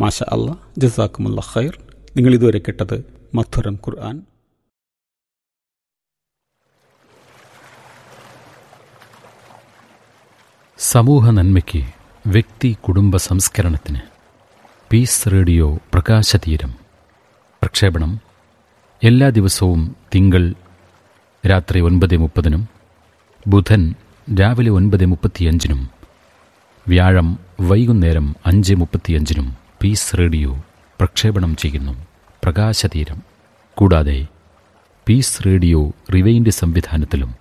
മാഷ അല്ല ജസാക്കുമുല്ല ഖൈർ നിങ്ങൾ ഇതുവരെ കേട്ടത് മധുരം ഖുർആൻ സമൂഹ നന്മയ്ക്ക് വ്യക്തി കുടുംബ സംസ്കരണത്തിന് പീസ് റേഡിയോ പ്രകാശതീരം പ്രക്ഷേപണം എല്ലാ ദിവസവും തിങ്കൾ രാത്രി ഒൻപത് മുപ്പതിനും ബുധൻ രാവിലെ ഒൻപത് മുപ്പത്തിയഞ്ചിനും വ്യാഴം വൈകുന്നേരം അഞ്ച് മുപ്പത്തിയഞ്ചിനും പീസ് റേഡിയോ പ്രക്ഷേപണം ചെയ്യുന്നു പ്രകാശതീരം കൂടാതെ പീസ് റേഡിയോ റിവൈൻഡ് സംവിധാനത്തിലും